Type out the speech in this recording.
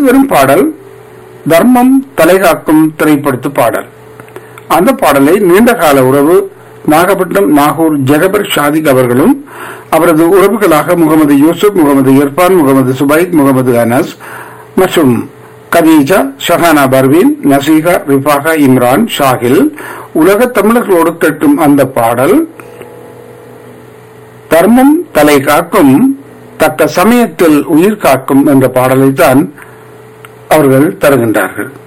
அடுத்து வரும் பாடல் தர்மம் தலைகாக்கும் திரைப்படத்து பாடல் அந்த பாடலை நீண்ட கால உறவு நாகப்பட்டினம் நாகூர் ஜெகபர் ஷாதிக் அவர்களும் அவரது உறவுகளாக முகமது யூசுப் முகமது இர்பான் முகமது சுபைத் முகமது அனஸ் மற்றும் கதீஜா ஷஹானா பர்வீன் நசீகா ரிஃபாகா இம்ரான் ஷாகில் உலக தமிழர்களோடு கேட்கும் அந்த பாடல் தர்மம் தலை காக்கும் தக்க சமயத்தில் உயிர் காக்கும் என்ற பாடலைத்தான் அவர்கள் தருகின்றார்கள்